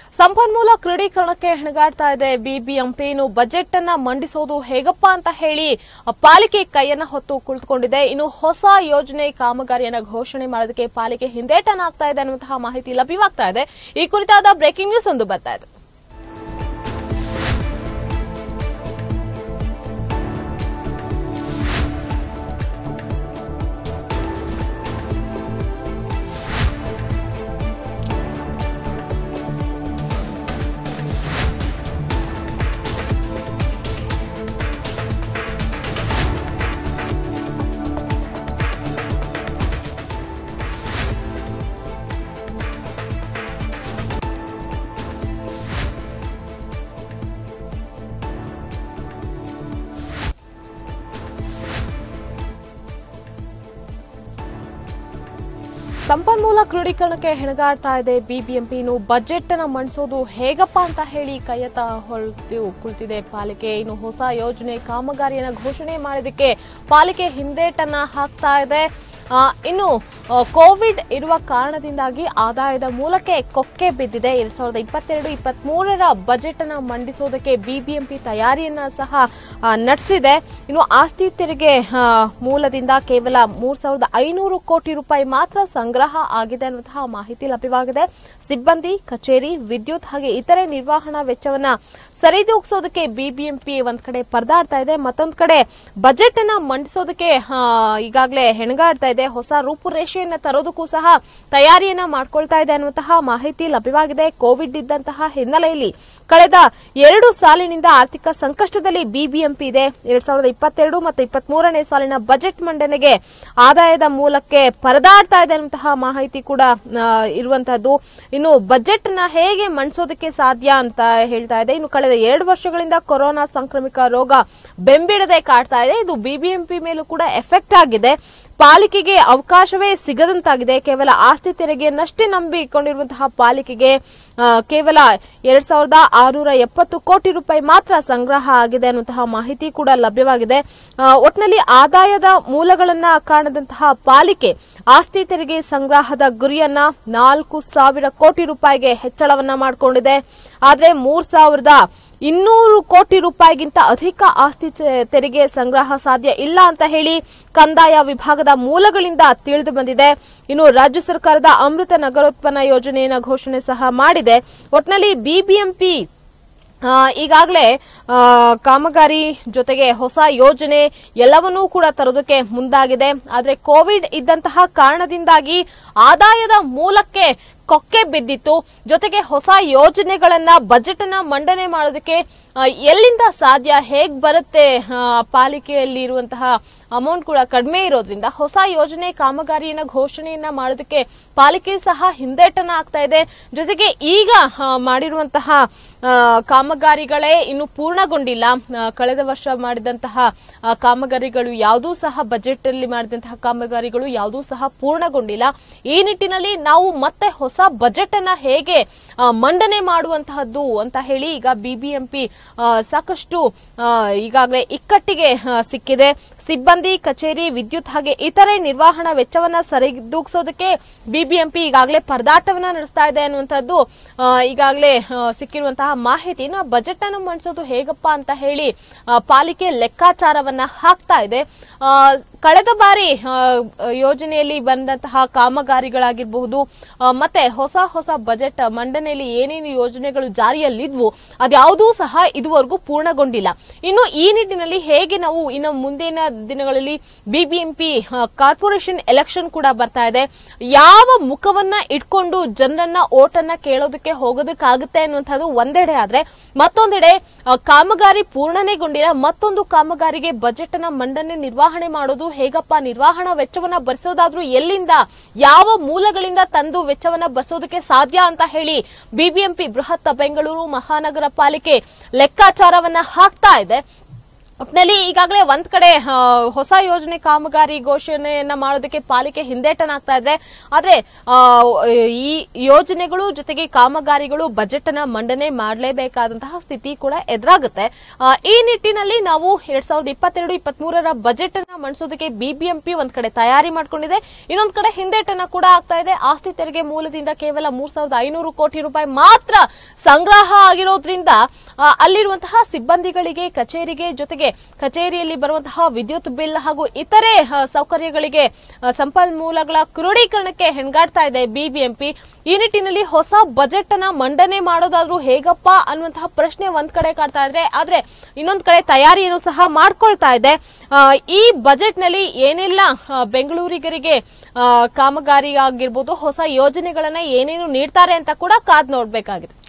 ಸಂಪನ್ಮೂಲ ಕ್ರೋಢೀಕರಣಕ್ಕೆ ಹೆಣಗಾಡ್ತಾ ಇದೆ ಬಿಬಿಎಂಪಿ ಇನ್ನು ಬಜೆಟ್ ಅನ್ನ ಮಂಡಿಸೋದು ಹೇಗಪ್ಪ ಅಂತ ಹೇಳಿ ಪಾಲಿಕೆ ಕೈಯನ್ನ ಹೊತ್ತು ಕುಳಿತುಕೊಂಡಿದೆ ಇನ್ನು ಹೊಸ ಯೋಜನೆ ಕಾಮಗಾರಿಯನ್ನ ಘೋಷಣೆ ಮಾಡೋದಕ್ಕೆ ಪಾಲಿಕೆ ಹಿಂದೇಟನಾಗ್ತಾ ಇದೆ ಅನ್ನುವಂತಹ ಮಾಹಿತಿ ಲಭ್ಯವಾಗ್ತಾ ಇದೆ ಈ ಕುರಿತಾದ ಬ್ರೇಕಿಂಗ್ ನ್ಯೂಸ್ ಒಂದು ಬರ್ತಾ ಇದೆ ಸಂಪನ್ಮೂಲ ಕ್ರೋಢೀಕರಣಕ್ಕೆ ಹೆಣಗಾಡ್ತಾ ಇದೆ ಬಿಬಿಎಂಪಿ ಇನ್ನು ಬಜೆಟ್ ಅನ್ನ ಮಂಡಿಸೋದು ಹೇಗಪ್ಪ ಅಂತ ಹೇಳಿ ಕೈಯತ್ತ ಹೊರತು ಕುಳಿತಿದೆ ಪಾಲಿಕೆ ಇನ್ನು ಹೊಸ ಯೋಜನೆ ಕಾಮಗಾರಿಯನ್ನ ಘೋಷಣೆ ಮಾಡೋದಕ್ಕೆ ಪಾಲಿಕೆ ಹಿಂದೇಟನ್ನ ಹಾಕ್ತಾ ಇದೆ ಆ, ಇನ್ನು ಆ, ಕೋವಿಡ್ ಇರುವ ಕಾರಣದಿಂದಾಗಿ ಆದಾಯದ ಮೂಲಕ್ಕೆ ಕೊಕ್ಕೆ ಬಿದ್ದಿದೆ ಎರಡ್ ಸಾವಿರದ ಇಪ್ಪತ್ತೆರಡು ಇಪ್ಪತ್ತ್ ಮೂರರ ಬಜೆಟ್ ಅನ್ನ ಮಂಡಿಸೋದಕ್ಕೆ ಬಿಬಿಎಂಪಿ ತಯಾರಿಯನ್ನ ಸಹ ಆ, ನಡೆಸಿದೆ ಇನ್ನು ಆಸ್ತಿ ತೆರಿಗೆ ಆ, ಮೂಲದಿಂದ ಕೇವಲ ಮೂರ್ ಸಾವಿರದ ಐನೂರು ಕೋಟಿ ರೂಪಾಯಿ ಮಾತ್ರ ಸಂಗ್ರಹ ಆಗಿದೆ ಅನ್ನುವಂತಹ ಮಾಹಿತಿ ಲಭ್ಯವಾಗಿದೆ ಸಿಬ್ಬಂದಿ ಕಚೇರಿ ವಿದ್ಯುತ್ ಹಾಗೆ ಇತರೆ ನಿರ್ವಹಣಾ ವೆಚ್ಚವನ್ನ ಸರಿದೂಗಿಸೋದಕ್ಕೆ ಬಿಬಿಎಂಪಿ ಒಂದ್ ಕಡೆ ಪರದಾಡ್ತಾ ಇದೆ ಮತ್ತೊಂದ್ ಕಡೆ ಬಜೆಟ್ ಅನ್ನ ಮಂಡಿಸೋದಕ್ಕೆ ಆ, ಈಗಾಗಲೇ ಹೆಣಗಾಡ್ತಾ ಇದೆ ಹೊಸ ರೂಪುರೇಷೆಯನ್ನ ತರೋದಕ್ಕೂ ಸಹ ತಯಾರಿಯನ್ನ ಮಾಡ್ಕೊಳ್ತಾ ಇದೆ ಅನ್ನುವಂತಹ ಮಾಹಿತಿ ಲಭ್ಯವಾಗಿದೆ ಕೋವಿಡ್ ಇದ್ದಂತಹ ಹಿನ್ನೆಲೆಯಲ್ಲಿ ಕಳೆದ ಎರಡು ಸಾಲಿನಿಂದ ಆರ್ಥಿಕ ಸಂಕಷ್ಟದಲ್ಲಿ ಬಿಬಿಎಂಪಿ ಇದೆ ಎರಡ್ ಸಾವಿರದ ಇಪ್ಪತ್ತೆರಡು ಮತ್ತು ಇಪ್ಪತ್ತ್ ಮೂರನೇ ಸಾಲಿನ ಬಜೆಟ್ ಮಂಡನೆಗೆ ಆದಾಯದ ಮೂಲಕ್ಕೆ ಪರದಾಡ್ತಾ ಇದೆ ಅನ್ನುವಂತಹ ಮಾಹಿತಿ ಕೂಡ ಆ, ಇರುವಂತಹದ್ದು ಇನ್ನು ಬಜೆಟ್ ನ ಹೇಗೆ ಮಂಡಿಸೋದಕ್ಕೆ ಸಾಧ್ಯ ಅಂತ ಹೇಳ್ತಾ ಇದೆ ಇನ್ನು ಕಳೆದ ಎರಡು ವರ್ಷಗಳಿಂದ ಕೊರೋನಾ ಸಾಂಕ್ರಾಮಿಕ ರೋಗ ಬೆಂಬಿಡದೆ ಕಾಡ್ತಾ ಇದೆ ಇದು ಬಿಬಿಎಂಪಿ ಮೇಲೂ ಕೂಡ ಎಫೆಕ್ಟ್ ಆಗಿದೆ ಪಾಲಿಕೆಗೆ ಅವಕಾಶವೇ ಸಿಗದಂತಾಗಿದೆ ಕೇವಲ ಆಸ್ತಿ ತೆರಿಗೆಯನ್ನಷ್ಟೇ ನಂಬಿಕೊಂಡಿರುವಂತಹ ಪಾಲಿಕೆಗೆ ಆ, ಕೇವಲ ಎರಡ್ ಸಾವಿರದ ಆರುನೂರ ಎಪ್ಪತ್ತು ಕೋಟಿ ರೂಪಾಯಿ ಮಾತ್ರ ಸಂಗ್ರಹ ಆಗಿದೆ ಅನ್ನುವಂತಹ ಮಾಹಿತಿ ಕೂಡ ಲಭ್ಯವಾಗಿದೆ ಆ, ಒಟ್ನಲ್ಲಿ ಆದಾಯದ ಮೂಲಗಳನ್ನ ಕಾಣದಂತಹ ಪಾಲಿಕೆ ಆಸ್ತಿ ತೆರಿಗೆ ಸಂಗ್ರಹದ ಗುರಿಯನ್ನ ನಾಲ್ಕು ಸಾವಿರ ಕೋಟಿ ರೂಪಾಯಿಗೆ ಹೆಚ್ಚಳವನ್ನ ಮಾಡಿಕೊಂಡಿದೆ ಆದ್ರೆ ಮೂರ್ ಸಾವಿರದ ಇನ್ನೂರು ಕೋಟಿ ರೂಪಾಯಿಗಿಂತ ಅಧಿಕ ಆಸ್ತಿ ತೆ- ತೆರಿಗೆ ಸಂಗ್ರಹ ಸಾಧ್ಯ ಇಲ್ಲ ಅಂತ ಹೇಳಿ ಕಂದಾಯ ವಿಭಾಗದ ಮೂಲಗಳಿಂದ ತಿಳಿದು ಬಂದಿದೆ ಇನ್ನು ರಾಜ್ಯ ಸರ್ಕಾರದ ಅಮೃತ ನಗರೋತ್ಪನ್ನ ಯೋಜನೆಯನ್ನ ಘೋಷಣೆ ಸಹ ಮಾಡಿದೆ ಒಟ್ನಲ್ಲಿ ಬಿಬಿಎಂಪಿ ಈಗಾಗಲೇ ಕಾಮಗಾರಿ ಜೊತೆಗೆ ಹೊಸ ಯೋಜನೆ ಎಲ್ಲವನ್ನೂ ಕೂಡ ತರೋದಕ್ಕೆ ಮುಂದಾಗಿದೆ ಆದರೆ ಕೋವಿಡ್ ಇದ್ದಂತಹ ಕಾರಣದಿಂದಾಗಿ ಆದಾಯದ ಮೂಲಕ್ಕೆ ಕೊಕ್ಕೆ ಬಿದ್ದಿತ್ತು ಜೊತೆಗೆ ಹೊಸ ಯೋಜನೆಗಳನ್ನ ಬಜೆಟ್ ಅನ್ನ ಮಂಡನೆ ಮಾಡೋದಕ್ಕೆ ಆ, ಎಲ್ಲಿಂದ ಸಾಧ್ಯ ಹೇಗ್ ಬರುತ್ತೆ ಆ, ಪಾಲಿಕೆಯಲ್ಲಿ ಇರುವಂತಹ ಅಮೌಂಟ್ ಕೂಡ ಕಡಿಮೆ ಇರೋದ್ರಿಂದ ಹೊಸ ಯೋಜನೆ ಕಾಮಗಾರಿಯನ್ನ ಘೋಷಣೆಯನ್ನ ಮಾಡೋದಕ್ಕೆ ಪಾಲಿಕೆ ಸಹ ಹಿಂದೇಟನ ಆಗ್ತಾ ಇದೆ ಜೊತೆಗೆ ಈಗ ಆ, ಮಾಡಿರುವಂತಹ ಆ, ಕಾಮಗಾರಿಗಳೇ ಇನ್ನು ಪೂರ್ಣಗೊಂಡಿಲ್ಲ ಆ, ಕಳೆದ ವರ್ಷ ಮಾಡಿದಂತಹ ಆ, ಕಾಮಗಾರಿಗಳು ಯಾವುದೂ ಸಹ ಬಜೆಟ್ ಅಲ್ಲಿ ಮಾಡಿದಂತಹ ಕಾಮಗಾರಿಗಳು ಯಾವುದೂ ಸಹ ಪೂರ್ಣಗೊಂಡಿಲ್ಲ ಈ ನಿಟ್ಟಿನಲ್ಲಿ ನಾವು ಮತ್ತೆ ಹೊಸ ಬಜೆಟ್ ಅನ್ನ ಹೇಗೆ ಆ, ಮಂಡನೆ ಮಾಡುವಂತಹದ್ದು ಅಂತ ಹೇಳಿ ಈಗ ಬಿಬಿಎಂಪಿ ಸಾಕಷ್ಟು ಆ, ಈಗಾಗಲೇ ಇಕ್ಕಟ್ಟಿಗೆ ಆ, ಸಿಕ್ಕಿದೆ ಸಿಬ್ಬಂದಿ ಕಚೇರಿ ವಿದ್ಯುತ್ ಹಾಗೆ ಇತರೆ ನಿರ್ವಹಣಾ ವೆಚ್ಚವನ್ನ ಸರಿದೂಗಿಸೋದಕ್ಕೆ ಬಿಬಿಎಂಪಿ ಈಗಾಗಲೇ ಪರದಾಟವನ್ನ ನಡೆಸ್ತಾ ಇದೆ ಅನ್ನುವಂಥದ್ದು ಆ, ಈಗಾಗಲೇ ಆ, ಸಿಕ್ಕಿರುವಂತಹ ಮಾಹಿತಿ ಇನ್ನು ಬಜೆಟ್ ಅನ್ನು ಮಂಡಿಸೋದು ಹೇಗಪ್ಪ ಅಂತ ಹೇಳಿ ಆ, ಪಾಲಿಕೆ ಲೆಕ್ಕಾಚಾರವನ್ನ ಹಾಕ್ತಾ ಇದೆ ಆ, ಕಳೆದ ಬಾರಿ ಆ, ಯೋಜನೆಯಲ್ಲಿ ಬಂದಂತಹ ಕಾಮಗಾರಿಗಳಾಗಿರಬಹುದು ಆ, ಮತ್ತೆ ಹೊಸ ಹೊಸ ಬಜೆಟ್ ಮಂಡನೆಯಲ್ಲಿ ಏನೇನು ಯೋಜನೆಗಳು ಜಾರಿಯಲ್ಲಿದ್ವು ಅದ್ಯಾವುದೂ ಸಹ ಇದುವರೆಗೂ ಪೂರ್ಣಗೊಂಡಿಲ್ಲ ಇನ್ನು ಈ ನಿಟ್ಟಿನಲ್ಲಿ ಹೇಗೆ ನಾವು ಇನ್ನು ಮುಂದಿನ ದಿನಗಳಲ್ಲಿ ಬಿಬಿಎಂಪಿ ಕಾರ್ಪೊರೇಷನ್ ಎಲೆಕ್ಷನ್ ಕೂಡ ಬರ್ತಾ ಇದೆ ಯಾವ ಮುಖವನ್ನ ಇಟ್ಕೊಂಡು ಜನರನ್ನ ಓಟನ್ನ ಕೇಳೋದಕ್ಕೆ ಹೋಗೋದಕ್ಕಾಗುತ್ತೆ ಅನ್ನುವಂಥದ್ದು ಒಂದೆಡೆ ಆದ್ರೆ ಮತ್ತೊಂದೆಡೆ ಆ, ಕಾಮಗಾರಿ ಪೂರ್ಣನೆಗೊಂಡಿಲ್ಲ ಮತ್ತೊಂದು ಕಾಮಗಾರಿಗೆ ಬಜೆಟ್ ಅನ್ನ ಮಂಡನೆ ನಿರ್ವಹಣೆ ಮಾಡೋದು ಹೇಗಪ್ಪ ನಿರ್ವಹಣಾ ವೆಚ್ಚವನ್ನ ಭರಿಸೋದಾದ್ರೂ ಎಲ್ಲಿಂದ ಯಾವ ಮೂಲಗಳಿಂದ ತಂದು ವೆಚ್ಚವನ್ನ ಭರಿಸೋದಕ್ಕೆ ಸಾಧ್ಯ ಅಂತ ಹೇಳಿ ಬಿಬಿಎಂಪಿ ಬೃಹತ್ ಬೆಂಗಳೂರು ಮಹಾನಗರ ಪಾಲಿಕೆ ಲೆಕ್ಕಾಚಾರವನ್ನ ಹಾಕ್ತಾ ಇದೆ ಒಟ್ನಲ್ಲಿ ಈಗಾಗಲೇ ಒಂದ್ ಕಡೆ ಆ, ಹೊಸ ಯೋಜನೆ ಕಾಮಗಾರಿ ಘೋಷಣೆಯನ್ನ ಮಾಡೋದಕ್ಕೆ ಪಾಲಿಕೆ ಹಿಂದೇಟನಾಗ್ತಾ ಇದೆ ಆದ್ರೆ ಆ, ಈ ಯೋಜನೆಗಳು ಜೊತೆಗೆ ಕಾಮಗಾರಿಗಳು ಬಜೆಟ್ ಅನ್ನ ಮಂಡನೆ ಮಾಡಲೇಬೇಕಾದಂತಹ ಸ್ಥಿತಿ ಕೂಡ ಎದುರಾಗುತ್ತೆ ಆ, ಈ ನಿಟ್ಟಿನಲ್ಲಿ ನಾವು ಎರಡ್ ಸಾವಿರದ ಇಪ್ಪತ್ತೆರಡು ಇಪ್ಪತ್ತ್ ಮೂರರ ಬಜೆಟ್ ಅನ್ನ ಮಂಡಿಸೋದಕ್ಕೆ ಬಿಬಿಎಂಪಿ ಒಂದ್ ಕಡೆ ತಯಾರಿ ಮಾಡ್ಕೊಂಡಿದೆ ಇನ್ನೊಂದ್ ಕಡೆ ಹಿಂದೇಟನ್ನ ಕೂಡ ಆಗ್ತಾ ಇದೆ ಆಸ್ತಿ ತೆರಿಗೆ ಮೂಲದಿಂದ ಕೇವಲ ಮೂರ್ ಸಾವಿರದ ಐನೂರು ಕೋಟಿ ರೂಪಾಯಿ ಮಾತ್ರ ಸಂಗ್ರಹ ಆಗಿರೋದ್ರಿಂದ ಆ, ಅಲ್ಲಿರುವಂತಹ ಸಿಬ್ಬಂದಿಗಳಿಗೆ ಕಚೇರಿಗೆ ಜೊತೆಗೆ ಕಚೇರಿಯಲ್ಲಿ ಬರುವಂತಹ ವಿದ್ಯುತ್ ಬಿಲ್ ಹಾಗೂ ಇತರೆ ಆ, ಸೌಕರ್ಯಗಳಿಗೆ ಆ, ಸಂಪನ್ಮೂಲಗಳ ಕ್ರೋಢೀಕರಣಕ್ಕೆ ಹೆಣ್ಗಾಡ್ತಾ ಇದೆ ಬಿಬಿಎಂಪಿ ಈ ನಿಟ್ಟಿನಲ್ಲಿ ಹೊಸ ಬಜೆಟ್ ಅನ್ನ ಮಂಡನೆ ಮಾಡೋದಾದ್ರೂ ಹೇಗಪ್ಪ ಅನ್ನುವಂತಹ ಪ್ರಶ್ನೆ ಒಂದ್ ಕಡೆ ಕಾಡ್ತಾ ಇದ್ರೆ ಆದ್ರೆ ಇನ್ನೊಂದ್ ಕಡೆ ತಯಾರಿಯನ್ನು ಸಹ ಮಾಡ್ಕೊಳ್ತಾ ಇದೆ ಆ, ಈ ಬಜೆಟ್ ನಲ್ಲಿ ಏನೆಲ್ಲ ಆ, ಬೆಂಗಳೂರಿಗರಿಗೆ ಆ, ಕಾಮಗಾರಿ ಆಗಿರ್ಬೋದು ಹೊಸ ಯೋಜನೆಗಳನ್ನ ಏನೇನು ನೀಡ್ತಾರೆ ಅಂತ ಕೂಡ ಕಾದ್ ನೋಡ್ಬೇಕಾಗಿದೆ